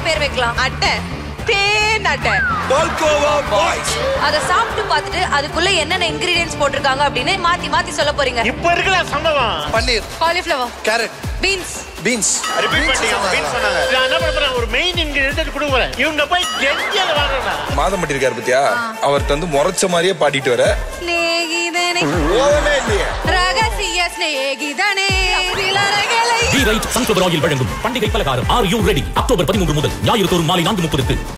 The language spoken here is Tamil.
பேர் வைக்கலாம் அட்டை தேன் அட்டை பால்கோவா பாய்ஸ் அத சாப்பிட்டு பார்த்துட்டு அதுக்குள்ள என்னென்ன இன்கிரீடியன்ஸ் போட்டிருக்காங்க அப்படின்னு மாத்தி மாத்தி சொல்ல போறீங்க இப்ப இருக்கிற சம்பவம் paneer cauliflower carrot beans beans repeat பண்ணிட்டீங்க அப்படின்னு சொன்னாங்க நான் என்ன பண்ண போறேன் ஒரு மெயின் இன்கிரிடியன்ட் கொடுக்க போறேன் இவங்க போய் கெஞ்சியல வாங்குறா மாதம் பட்டி இருக்காரு பத்தியா அவர்கிட்ட வந்து முறைச்ச மாதிரியே பாடிட்டு வர ஸ்நேகிதனே போகவே இல்லையே ரகசிய ஸ்நேகிதனே சிலரகளை ரைட் சன்ஃபிளவர் ஆயில் வழங்கும் பண்டிகை பலகாரம் ஆர் யூ ரெடி அக்டோபர் பதிமூன்று முதல் ஞாயிறு தோறும் மாலை நான்கு முப்பதுக்கு